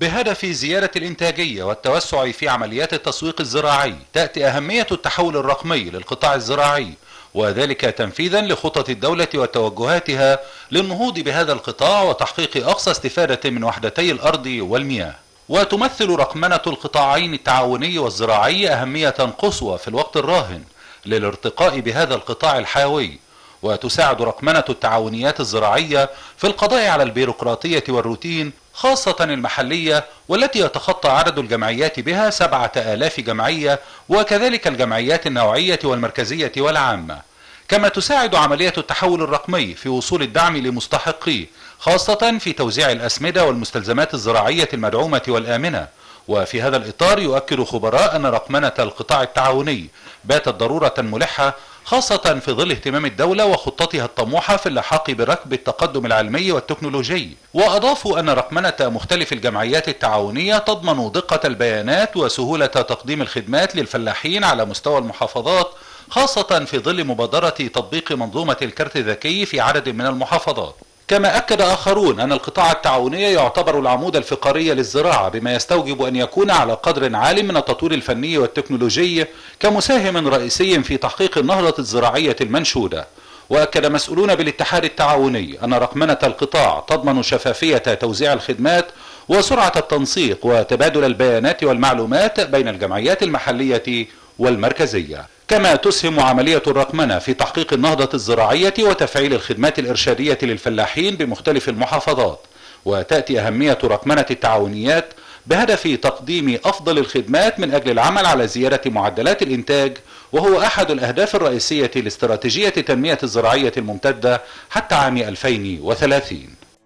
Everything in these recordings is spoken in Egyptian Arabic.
بهدف زيادة الإنتاجية والتوسع في عمليات التسويق الزراعي تأتي أهمية التحول الرقمي للقطاع الزراعي وذلك تنفيذا لخطط الدولة وتوجهاتها للنهوض بهذا القطاع وتحقيق أقصى استفادة من وحدتي الأرض والمياه وتمثل رقمنة القطاعين التعاوني والزراعي أهمية قصوى في الوقت الراهن للارتقاء بهذا القطاع الحيوي وتساعد رقمنة التعاونيات الزراعية في القضاء على البيروقراطية والروتين خاصة المحلية والتي يتخطى عدد الجمعيات بها سبعة آلاف جمعية وكذلك الجمعيات النوعية والمركزية والعامة كما تساعد عملية التحول الرقمي في وصول الدعم لمستحقيه خاصة في توزيع الأسمدة والمستلزمات الزراعية المدعومة والآمنة وفي هذا الإطار يؤكد خبراء أن رقمنة القطاع التعاوني باتت ضرورة ملحة خاصة في ظل اهتمام الدولة وخطتها الطموحة في اللحاق بركب التقدم العلمي والتكنولوجي وأضافوا أن رقمنة مختلف الجمعيات التعاونية تضمن دقة البيانات وسهولة تقديم الخدمات للفلاحين على مستوى المحافظات خاصة في ظل مبادرة تطبيق منظومة الكرت الذكي في عدد من المحافظات كما أكد آخرون أن القطاع التعاوني يعتبر العمود الفقري للزراعة بما يستوجب أن يكون على قدر عال من التطوير الفني والتكنولوجي كمساهم رئيسي في تحقيق النهضة الزراعية المنشودة وأكد مسؤولون بالاتحاد التعاوني أن رقمنة القطاع تضمن شفافية توزيع الخدمات وسرعة التنسيق وتبادل البيانات والمعلومات بين الجمعيات المحلية والمركزية كما تسهم عملية الرقمنة في تحقيق النهضة الزراعية وتفعيل الخدمات الإرشادية للفلاحين بمختلف المحافظات وتأتي أهمية رقمنة التعاونيات بهدف تقديم أفضل الخدمات من أجل العمل على زيادة معدلات الإنتاج وهو أحد الأهداف الرئيسية لاستراتيجية التنمية الزراعية الممتدة حتى عام 2030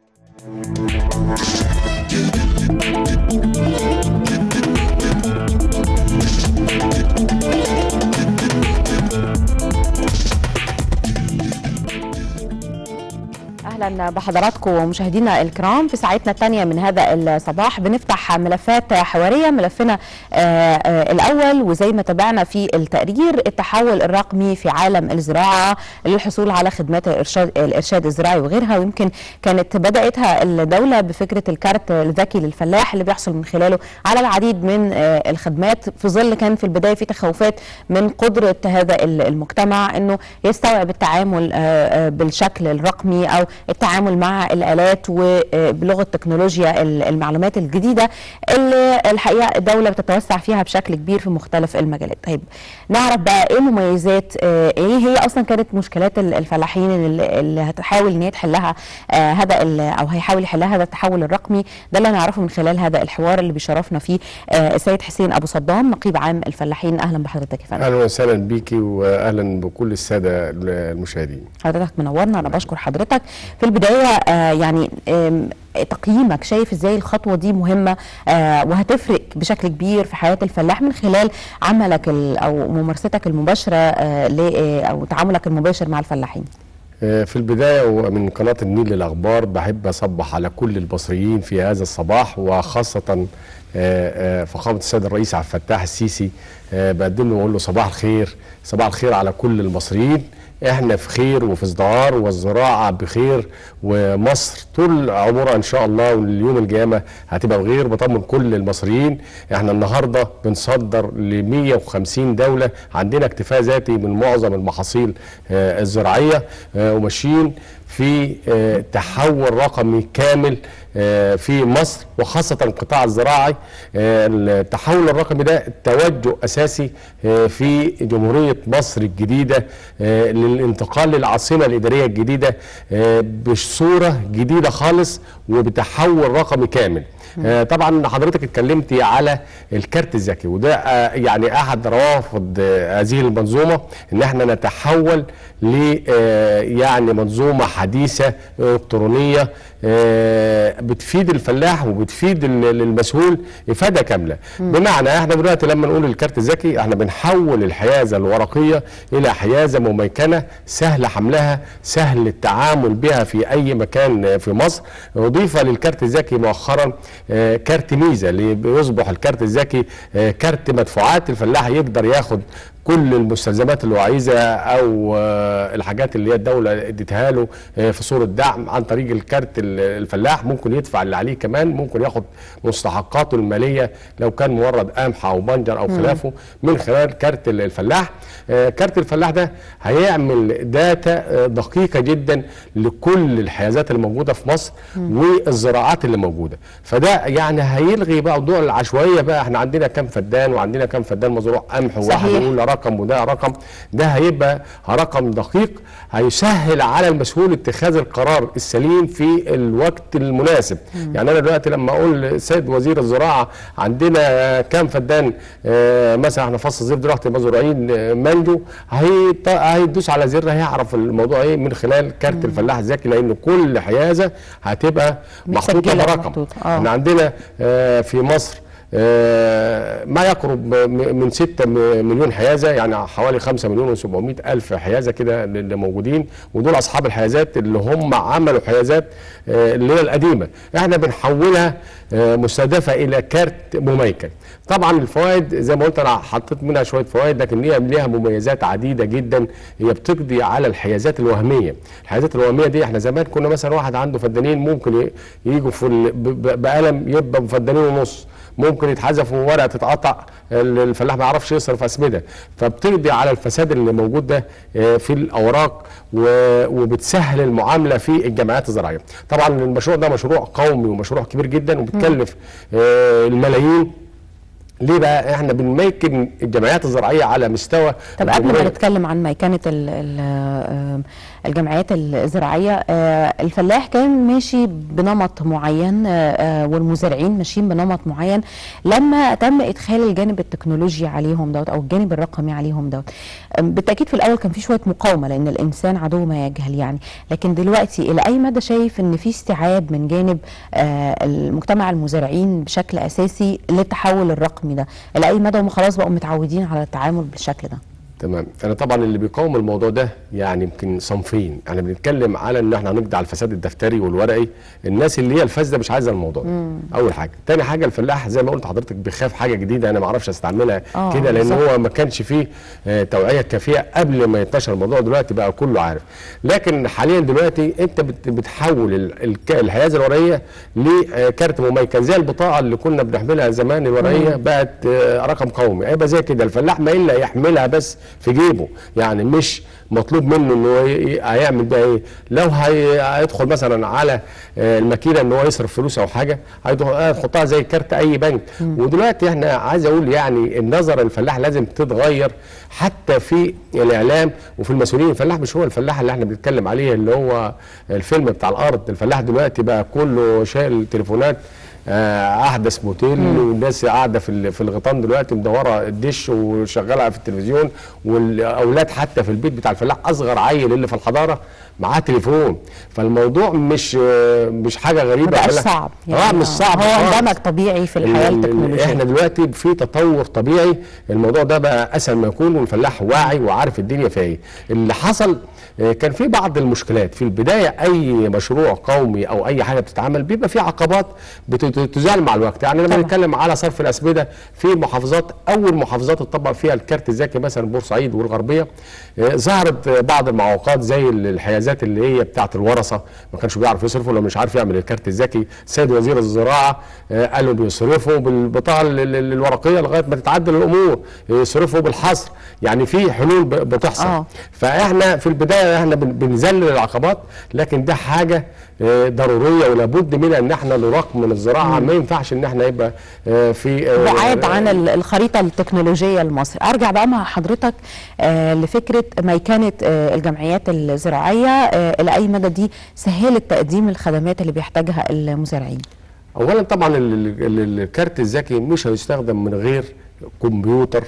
اهلا بحضراتكم مشاهدينا الكرام في ساعتنا الثانيه من هذا الصباح بنفتح ملفات حواريه ملفنا آه، آه، الاول وزي ما تابعنا في التقرير التحول الرقمي في عالم الزراعه للحصول على خدمات الارشاد الارشاد الزراعي وغيرها ويمكن كانت بداتها الدوله بفكره الكارت الذكي للفلاح اللي بيحصل من خلاله على العديد من آه، الخدمات في ظل كان في البدايه في تخوفات من قدره هذا المجتمع انه يستوعب التعامل آه، آه، بالشكل الرقمي او التعامل مع الالات وبلغه تكنولوجيا المعلومات الجديده اللي الحقيقه الدوله بتتوسع فيها بشكل كبير في مختلف المجالات. طيب نعرف بقى ايه مميزات آه، ايه هي اصلا كانت مشكلات ال- الفلاحين اللي اللي هتحاول ان هي تحلها آه، هذا ال- او هيحاول يحلها هذا التحول الرقمي ده اللي هنعرفه من خلال هذا الحوار اللي بيشرفنا فيه آه، السيد حسين ابو صدام نقيب عام الفلاحين اهلا بحضرتك يا فندم. اهلا وسهلا بيكي واهلا بكل الساده المشاهدين حضرتك منورنا انا بشكر حضرتك في البدايه آه يعني آم، تقييمك شايف ازاي الخطوه دي مهمه آه وهتفرق بشكل كبير في حياه الفلاح من خلال عملك ال- او ممارستك المباشره آه ل- آه، او تعاملك المباشر مع الفلاحين آه، في البدايه ومن قناه النيل للاخبار بحب اصبح على كل المصريين في هذا الصباح وخاصه آه، آه، فخامه السيد الرئيس عبد الفتاح السيسي آه، بقدم له واقول له صباح الخير صباح الخير على كل المصريين احنا في خير وفي ازدهار والزراعه بخير ومصر طول عمرها ان شاء الله واليوم القيامه هتبقى بغير بطمن كل المصريين احنا النهارده بنصدر ل 150 دوله عندنا اكتفاء ذاتي من معظم المحاصيل آه، الزراعيه آه، وماشيين في آه، تحول رقمي كامل آه، في مصر وخاصة القطاع الزراعي آه، التحول الرقمي ده توجه أساسي آه، في جمهورية مصر الجديدة آه، للانتقال للعاصمة الإدارية الجديدة آه، بصورة جديدة خالص وبتحول رقمي كامل آه، طبعا حضرتك اتكلمتي على الكارت الذكي وده آه، يعني احد روافد آه، هذه المنظومه ان احنا نتحول ل آه، يعني منظومه حديثه الكترونيه آه، بتفيد الفلاح وبتفيد ال- المسؤول افاده كامله بمعنى احنا دلوقتي لما نقول الكارت الذكي احنا بنحول الحيازه الورقيه الى حيازه مميكنه سهل حملها سهل التعامل بها في اي مكان آه، في مصر اضيف للكارت الذكي مؤخرا آه، كارت ميزه اللي بيصبح الكارت الذكي آه، كارت مدفوعات الفلاح يقدر ياخد كل المستلزمات اللي هو عايزها او آه، الحاجات اللي هي الدوله اديتها له آه، في صوره دعم عن طريق الكارت ال- الفلاح ممكن يدفع اللي عليه كمان ممكن ياخد مستحقاته الماليه لو كان مورد قمح او بنجر او خلافه من خلال كارت ال- الفلاح آه، كارت الفلاح ده هيعمل داتا آه، دقيقه جدا لكل الحيازات اللي موجوده في مصر والزراعات اللي موجوده فده يعني هيلغي بقى موضوع العشوائيه بقى احنا عندنا كام فدان وعندنا كام فدان مزروع قمح وواحد صحيح. يقول رقم وده رقم ده هيبقى رقم دقيق هيسهل على المسؤول اتخاذ القرار السليم في الوقت المناسب يعني انا دلوقتي لما اقول للسيد وزير الزراعه عندنا كام فدان آه، مثلا احنا فصل الصيف دلوقتي مزروعين آه، مانجو هيط- هيدوس على زر هيعرف الموضوع ايه من خلال كارت الفلاح الذكي لان كل حيازه هتبقى محطوطه متسجلة برقم ومحطوطة، آه. احنا عندنا آه، في مصر آه، ما يقرب م- من 6 مليون حيازه يعني حوالي 5 مليون و700 الف حيازه كده اللي موجودين ودول اصحاب الحيازات اللي هم عملوا حيازات آه، اللي هي القديمه احنا بنحولها آه، مستهدفه الى كارت مميكن طبعا الفوائد زي ما قلت انا حطيت منها شويه فوائد لكن هي ليها مميزات عديده جدا هي بتقضي على الحيازات الوهميه الحيازات الوهميه دي احنا زمان كنا مثلا واحد عنده فدانين ممكن ي- يجوا في ال- ب- ب- بقلم يبقى بفدانين ونص ممكن يتحذفوا ورقه تتقطع ال- الفلاح ما يعرفش يصرف اسمده فبتقضي على الفساد اللي موجود ده آه، في الاوراق و- وبتسهل المعامله في الجمعيات الزراعيه طبعا المشروع ده مشروع قومي ومشروع كبير جدا وبتكلف آه، الملايين ليه بقى احنا بنميكن الجمعيات الزراعيه على مستوى طب قبل ما الجمهورية. نتكلم عن ميكنه ال- ال- آه، الجمعيات الزراعيه آه، الفلاح كان ماشي بنمط معين آه، آه، والمزارعين ماشيين بنمط معين لما تم ادخال الجانب التكنولوجي عليهم دوت او الجانب الرقمي عليهم دوت آم، بالتاكيد في الاول كان في شويه مقاومه لان الانسان عدو ما يجهل يعني لكن دلوقتي الى اي مدى شايف ان في استيعاب من جانب آه، المجتمع المزارعين بشكل اساسي للتحول الرقمي ده الى اي مدى هم خلاص بقوا متعودين على التعامل بالشكل ده تمام انا طبعا اللي بيقاوم الموضوع ده يعني يمكن صنفين احنا بنتكلم على ان احنا هنقضي على الفساد الدفتري والورقي الناس اللي هي الفاسده مش عايزه الموضوع ده اول حاجه تاني حاجه الفلاح زي ما قلت حضرتك بيخاف حاجه جديده انا ما اعرفش استعملها آه، كده لان بالظبط. هو ما كانش فيه آه، توعيه كافيه قبل ما ينتشر الموضوع دلوقتي بقى كله عارف لكن حاليا دلوقتي انت بت- بتحول ال- الك- الحيازه الورقيه لكارت مميكن زي البطاقه اللي كنا بنحملها زمان الورقيه بقت آه، رقم قومي هيبقى زي كده الفلاح ما الا يحملها بس في جيبه يعني مش مطلوب منه ان هو ي- ي- هيعمل بيها ايه لو هي- هيدخل مثلا على آه، الماكينه ان هو يصرف فلوس او حاجه هيدخل- هيحطها زي كارت اي بنك ودلوقتي احنا عايز اقول يعني النظر الفلاح لازم تتغير حتى في الاعلام وفي المسؤولين الفلاح مش هو الفلاح اللي احنا بنتكلم عليه اللي هو الفيلم بتاع الارض الفلاح دلوقتي بقى كله شايل تليفونات آه، احدث موتيل والناس قاعده في ال- في الغيطان دلوقتي مدوره الدش وشغاله في التلفزيون والاولاد حتى في البيت بتاع الفلاح اصغر عيل اللي في الحضاره معاه تليفون فالموضوع مش آه، مش حاجه غريبه ما بقاش ولا- صعب اه مش صعب هو خالص. اندمج طبيعي في الحياه ال- ال- التكنولوجيه احنا دلوقتي في تطور طبيعي الموضوع ده بقى اسهل ما يكون والفلاح واعي وعارف الدنيا فيها ايه اللي حصل آه، كان في بعض المشكلات في البدايه اي مشروع قومي او اي حاجه بتتعمل بيبقى في عقبات بتزال مع الوقت يعني لما طبعا. نتكلم على صرف الاسمده في محافظات اول محافظات اتطبق فيها الكارت الذكي مثلا بورسعيد والغربيه آه، ظهرت آه، بعض المعوقات زي الحيازات اللي هي بتاعه الورثه ما كانش بيعرف يصرفوا لو مش عارف يعمل الكارت الذكي سيد وزير الزراعه آه، قالوا بيصرفوا بالبطاقه ال- ال- الورقيه لغايه ما تتعدل الامور يصرفوا بالحصر يعني في حلول ب- بتحصل آه. فاحنا في البدايه احنا بن- بنذلل العقبات لكن ده حاجه آه، ضروريه ولابد منها ان احنا نراق من الزراعه ما ينفعش ان احنا يبقى آه، في آه، بعاد عن ال- الخريطه التكنولوجيه لمصر ارجع بقى مع حضرتك آه لفكره ميكنه آه الجمعيات الزراعيه آه الى اي مدى دي سهلت تقديم الخدمات اللي بيحتاجها المزارعين اولا طبعا ال- ال- ال- الكارت الذكي مش هيستخدم من غير كمبيوتر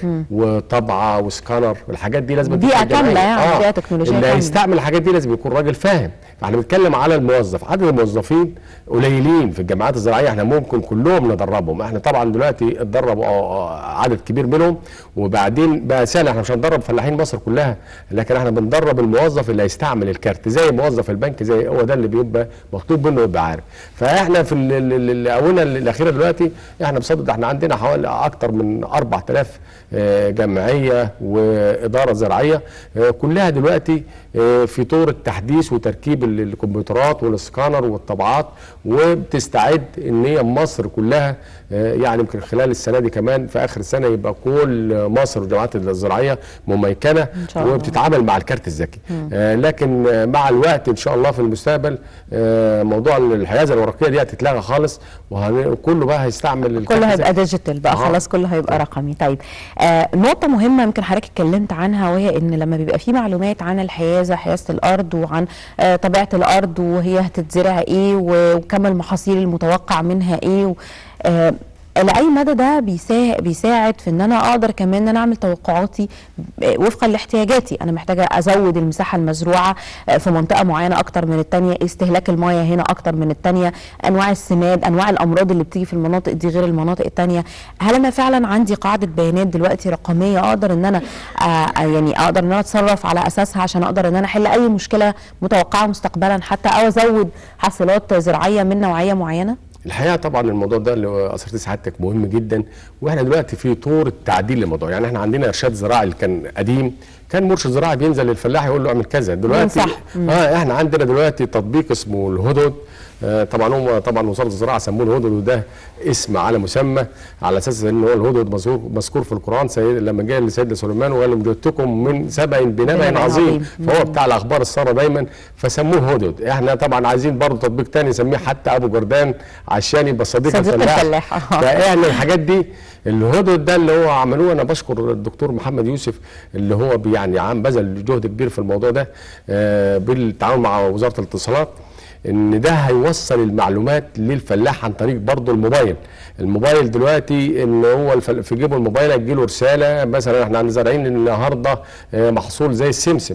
وطبعه وسكانر الحاجات دي لازم بيئة تكون جماعية. كاملة يعني، بيئة تكنولوجية اللي كاملة. هيستعمل الحاجات دي لازم يكون راجل فاهم فاحنا بنتكلم على الموظف عدد الموظفين قليلين في الجامعات الزراعيه احنا ممكن كلهم ندربهم احنا طبعا دلوقتي اتدرب آه، عدد كبير منهم وبعدين بقى سهل احنا مش هندرب فلاحين مصر كلها لكن احنا بندرب الموظف اللي هيستعمل الكارت زي موظف البنك زي هو ده اللي بيبقى مطلوب منه يبقى عارف فاحنا في ال- ال- ال- الاونه الاخيره دلوقتي احنا بصدد احنا عندنا حوالي اكتر من 4000 آه، جمعيه واداره زراعيه آه، كلها دلوقتي آه، في طور التحديث وتركيب ال- الكمبيوترات والسكانر والطبعات وبتستعد ان هي مصر كلها آه، يعني يمكن خلال السنه دي كمان في اخر السنه يبقى كل مصر والجامعات الزراعيه مميكنه شاء الله. وبتتعامل مع الكارت الذكي آه، لكن آه، مع الوقت ان شاء الله في المستقبل آه، موضوع الحيازه الورقيه دي هتتلغى خالص وكله بقى هيستعمل الكارت كله هيبقى الذكي. ديجيتال بقى آه. خلاص كله هيبقى رقمي طيب آه نقطة مهمة يمكن حضرتك اتكلمت عنها وهي ان لما بيبقى في معلومات عن الحيازة حيازة الارض وعن آه طبيعة الارض وهي هتتزرع ايه و- وكم المحاصيل المتوقع منها ايه و آه لأي مدى ده بيساعد, بيساعد في ان انا اقدر كمان ان انا اعمل توقعاتي آه، وفقا لاحتياجاتي انا محتاجه ازود المساحه المزروعه آه، في منطقه معينه اكتر من الثانيه استهلاك المياه هنا اكتر من الثانيه انواع السماد انواع الامراض اللي بتيجي في المناطق دي غير المناطق الثانيه هل انا فعلا عندي قاعده بيانات دلوقتي رقميه اقدر ان انا آه آه، يعني اقدر ان انا اتصرف على اساسها عشان اقدر ان انا احل اي مشكله متوقعه مستقبلا حتى او ازود حاصلات زراعيه من نوعيه معينه الحقيقه طبعا الموضوع ده اللي اثرت سعادتك مهم جدا واحنا دلوقتي في طور التعديل للموضوع يعني احنا عندنا ارشاد زراعي اللي كان قديم كان مرشد زراعي بينزل للفلاح يقول له اعمل كذا دلوقتي ينصح. اه احنا عندنا دلوقتي تطبيق اسمه الهدهد آه طبعا هم طبعا وزاره الزراعه سموه الهدهد وده اسم على مسمى على اساس ان هو الهدهد مذكور مذكور في القران سيد لما جاء لسيدنا سليمان وقال لهم جئتكم من سبأ بنبأ بنبأ عظيم عظيم. فهو بتاع الاخبار الساره دايما فسموه هدهد احنا طبعا عايزين برضه تطبيق تاني نسميه حتى ابو جردان عشان يبقى صديق صديق الفلاح الفلاح، آه. فاحنا الحاجات دي الهدهد ده اللي هو عملوه انا بشكر الدكتور محمد يوسف اللي هو بي- يعني عم بذل جهد كبير في الموضوع ده آه، بالتعاون مع وزاره الاتصالات ان ده هيوصل المعلومات للفلاح عن طريق برضه الموبايل الموبايل دلوقتي ان هو الفل- في جيبه الموبايل هتجيله رساله مثلا احنا عندنا زارعين النهارده آه، محصول زي السمسم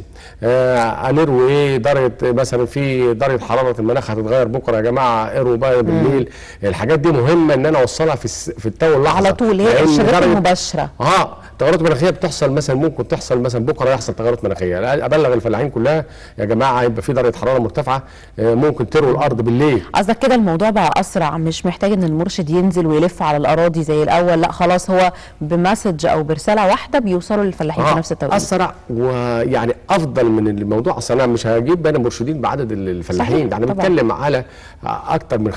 آه، هنروي ايه درجه مثلا في درجه حراره المناخ هتتغير بكره يا جماعه اروا بقى بالليل الحاجات دي مهمه ان انا اوصلها في الس- في التو اللحظه على طول هي لأن الارشادات درجة- المباشره اه تغيرات مناخيه بتحصل مثلا ممكن تحصل مثلا بكره يحصل تغيرات مناخيه لا، ابلغ الفلاحين كلها يا جماعه هيبقى في درجه حراره مرتفعه آه، ممكن تروي الارض بالليل قصدك كده الموضوع بقى اسرع مش محتاج ان المرشد ينزل ويلف على الاراضي زي الاول لا خلاص هو بمسج او برساله واحده بيوصلوا للفلاحين في نفس التوقيت اسرع ويعني افضل من الموضوع اصل انا مش هجيب انا مرشدين بعدد ال- الفلاحين صحيح، ده انا طبعاً. بتكلم على اكتر من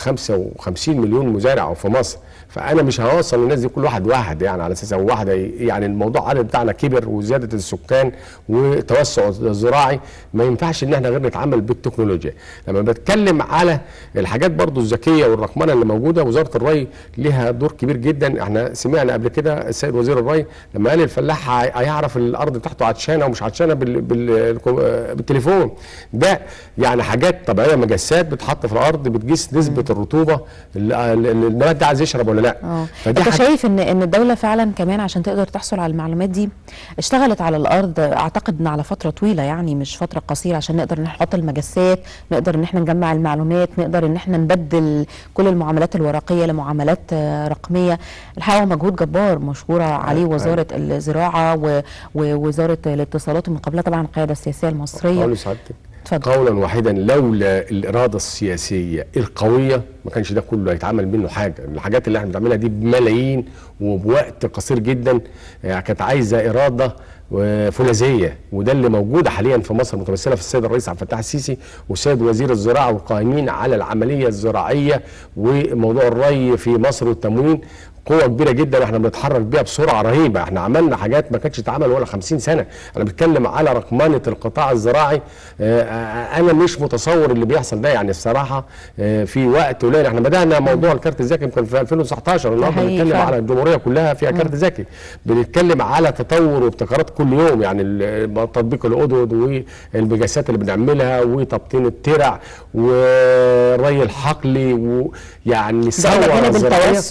55 مليون مزارع في مصر فانا مش هوصل للناس دي كل واحد واحد يعني على اساس هو واحد هي- يعني الموضوع العدد بتاعنا كبر وزياده السكان وتوسع الزراعي ما ينفعش ان احنا غير نتعامل بالتكنولوجيا لما بتكلم على الحاجات برضو الذكيه والرقمنه اللي موجوده وزاره الري لها دور كبير جدا احنا سمعنا قبل كده السيد وزير الري لما قال الفلاح هي- هيعرف الارض بتاعته عطشانه ومش عطشانه بال بال بالتليفون ده يعني حاجات طبيعيه مجسات بتحط في الارض بتقيس نسبه الرطوبه ال- ال- ال- النبات ده عايز يشرب ولا لا اه فدي انت حاجة- شايف ان ان الدوله فعلا كمان عشان تقدر تحصل على المعلومات دي اشتغلت على الارض اعتقد ان على فتره طويله يعني مش فتره قصيره عشان نقدر نحط المجسات نقدر ان احنا نجمع المعلومات نقدر ان احنا نبدل كل المعاملات الورقيه لمعاملات آه، رقميه الحقيقه هو مجهود جبار مشكوره عليه وزاره الزراعه و- ووزاره الاتصالات ومن قبلها طبعا القياده السياسيه المصريه قول سعادتك اتفضل. قولا واحدا لولا الاراده السياسيه القويه ما كانش ده كله هيتعمل منه حاجه الحاجات اللي احنا بنعملها دي بملايين وبوقت قصير جدا آه، كانت عايزه اراده آه، فولاذيه وده اللي موجوده حاليا في مصر متمثله في السيد الرئيس عبد الفتاح السيسي والسيد وزير الزراعه والقائمين على العمليه الزراعيه وموضوع الري في مصر والتموين قوه كبيره جدا احنا بنتحرك بيها بسرعه رهيبه احنا عملنا حاجات ما كانتش تتعمل ولا 50 سنه انا بتكلم على رقمنه القطاع الزراعي اه، اه، انا مش متصور اللي بيحصل ده يعني الصراحه اه، في وقت قليل احنا بدانا موضوع الكارت الذكي يمكن في 2019 النهارده حقيقي بنتكلم فعلا. على الجمهوريه كلها فيها كارت ذكي بنتكلم على تطور وابتكارات كل يوم يعني ال- تطبيق القدود والمجسات اللي بنعملها وتبطين الترع والري الحقلي ويعني ده الثوره إلى جانب الزراعيه التوسع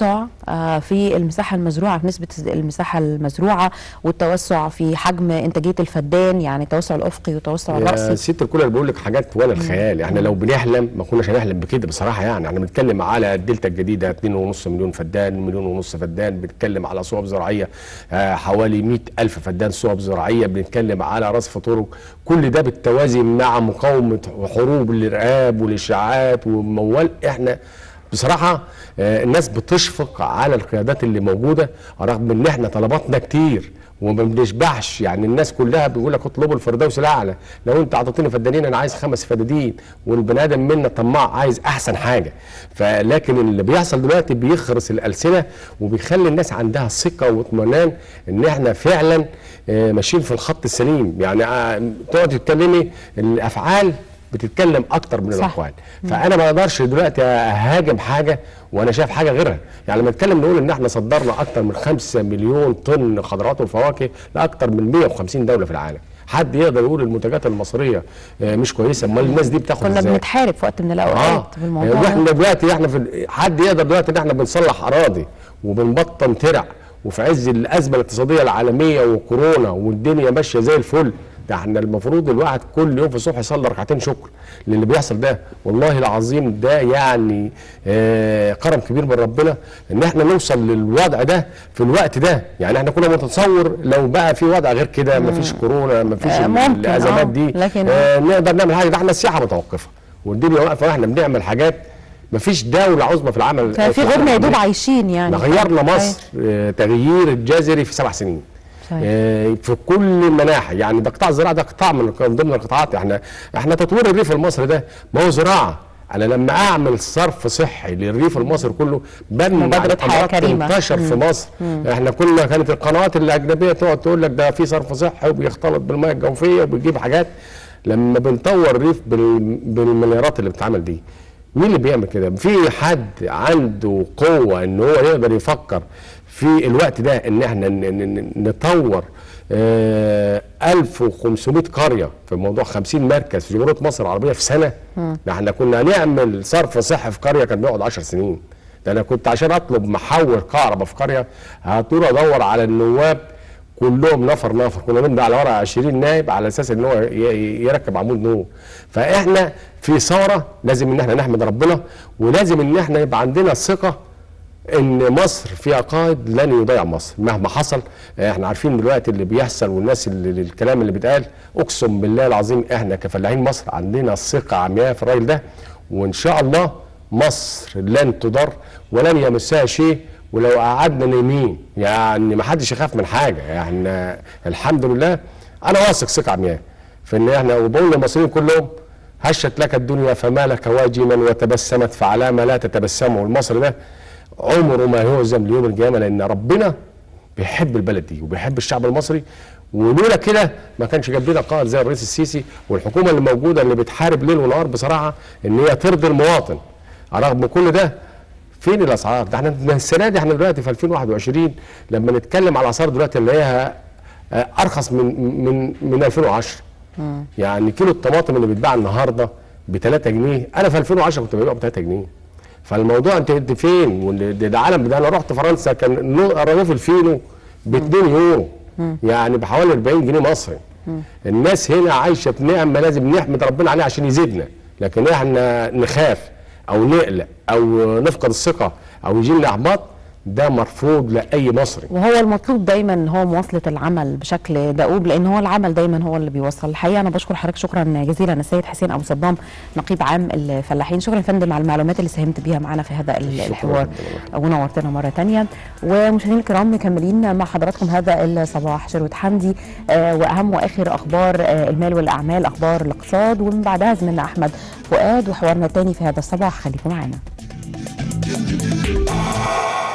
آه، في المساحة المزروعة في نسبة المساحة المزروعة والتوسع في حجم إنتاجية الفدان يعني التوسع الأفقي والتوسع يا الرأسي ست الكل انا بقول لك حاجات ولا الخيال احنا لو بنحلم ما كناش هنحلم بكده بصراحه يعني احنا بنتكلم على الدلتا الجديده 2.5 مليون فدان مليون ونص فدان بنتكلم على صوب زراعيه آه، حوالي 100 الف فدان صوب زراعيه بنتكلم على رصف طرق كل ده بالتوازي مع مقاومه حروب الارهاب والاشاعات والموال احنا بصراحه آه، الناس بتشفق على القيادات اللي موجوده رغم ان احنا طلباتنا كتير وما بنشبعش يعني الناس كلها بيقول لك اطلبوا الفردوس الاعلى لو انت اعطيتني فدانين انا عايز خمس فدادين والبني ادم منا طماع عايز احسن حاجه فلكن اللي بيحصل دلوقتي بيخرس الالسنه وبيخلي الناس عندها ثقه واطمئنان ان احنا فعلا آه، ماشيين في الخط السليم يعني آه، تقعد تتكلمي الافعال بتتكلم اكتر من صح. الاقوال فانا ما اقدرش دلوقتي اهاجم حاجه وانا شايف حاجه غيرها يعني لما نتكلم نقول ان احنا صدرنا اكتر من 5 مليون طن خضروات وفواكه لاكتر من 150 دوله في العالم حد يقدر يقول المنتجات المصريه آه، مش كويسه امال الناس دي بتاخد كنا ازاي بنتحارب في وقت من اه الأوقات بالموضوع واحنا ده. دلوقتي احنا في حد يقدر دلوقتي ان احنا بنصلح اراضي وبنبطن ترع وفي عز الازمه الاقتصاديه العالميه وكورونا والدنيا ماشيه زي الفل ده احنا المفروض الواحد كل يوم في الصبح يصلي ركعتين شكر للي بيحصل ده والله العظيم ده يعني آه كرم كبير من ربنا ان احنا نوصل للوضع ده في الوقت ده يعني احنا كنا متصور لو بقى في وضع غير كده مفيش كورونا مفيش آه، ال- ممكن، الازمات آه، دي لكن- آه نقدر نعمل حاجه ده احنا السياحه متوقفه والدنيا واقفه واحنا بنعمل حاجات مفيش دوله عظمى في العمل كان في العالم غيرنا يدوب العربي. عايشين يعني احنا غيرنا صحيح. مصر آه، تغيير الجذري في سبع سنين صحيح. آه، في كل المناحي يعني ده قطاع الزراعه ده قطاع من من ضمن القطاعات احنا احنا تطوير الريف المصري ده ما هو زراعه انا لما اعمل صرف صحي للريف المصري كله بمنع مبادرة حياة الامراض كريمة. تنتشر في مصر احنا كنا كانت القنوات الاجنبيه تقعد تقول لك ده في صرف صحي وبيختلط بالميه الجوفيه وبيجيب حاجات لما بنطور الريف بال- بالمليارات اللي بتتعمل دي مين اللي بيعمل كده؟ في حد عنده قوه ان هو يقدر يفكر في الوقت ده ان احنا ن- ن- ن- نطور آه 1500 قريه في موضوع 50 مركز في جمهوريه مصر العربيه في سنه ده احنا كنا نعمل صرف صحي في قريه كان بيقعد 10 سنين ده انا كنت عشان اطلب محول كهرباء في قريه هطول ادور على النواب كلهم نفر نفر كنا نمضي على ورقه 20 نائب على اساس ان هو ي- ي- يركب عمود نور فاحنا في ثوره لازم ان احنا نحمد ربنا ولازم ان احنا يبقى عندنا ثقه ان مصر فيها قائد لن يضيع مصر مهما حصل احنا عارفين دلوقتي اللي بيحصل والناس اللي الكلام اللي بيتقال اقسم بالله العظيم احنا كفلاحين مصر عندنا ثقه عمياء في الراجل ده وان شاء الله مصر لن تضر ولن يمسها شيء ولو قعدنا نايمين يعني ما حدش يخاف من حاجه يعني الحمد لله انا واثق ثقه عمياء في ان احنا وبقول للمصريين كلهم هشت لك الدنيا فما لك واجما وتبسمت فعلى ما لا تتبسمه المصري ده عمره ما يهزم ليوم القيامه لان ربنا بيحب البلد دي وبيحب الشعب المصري ولولا كده ما كانش جاب لنا قائد زي الرئيس السيسي والحكومه اللي موجوده اللي بتحارب ليل ونهار بصراحه ان هي ترضي المواطن رغم كل ده فين الاسعار؟ ده احنا السنه دي احنا دلوقتي في 2021 لما نتكلم على الاسعار دلوقتي نلاقيها آه، ارخص من من من 2010 يعني كيلو الطماطم اللي بيتباع النهارده ب 3 جنيه انا في 2010 كنت ببيعه ب 3 جنيه فالموضوع انت انت فين وال- ده ده عالم ده انا رحت فرنسا كان نو- رغيف الفينو ب 2 يورو يعني بحوالي 40 جنيه مصري الناس هنا عايشه في نعمه لازم نحمد ربنا عليها عشان يزيدنا لكن احنا نخاف او نقلق او نفقد الثقه او يجي لنا احباط ده مرفوض لاي مصري وهو المطلوب دايما هو مواصله العمل بشكل دؤوب لان هو العمل دايما هو اللي بيوصل الحقيقه انا بشكر حضرتك شكرا جزيلا السيد حسين ابو صدام نقيب عام الفلاحين شكرا يا فندم على المعلومات اللي ساهمت بيها معنا في هذا ال- الحوار ونورتنا مره تانية ومشاهدينا الكرام مكملين مع حضراتكم هذا الصباح شروت حمدي آه، واهم واخر اخبار آه، المال والاعمال اخبار الاقتصاد ومن بعدها زميلنا احمد فؤاد وحوارنا الثاني في هذا الصباح خليكم معنا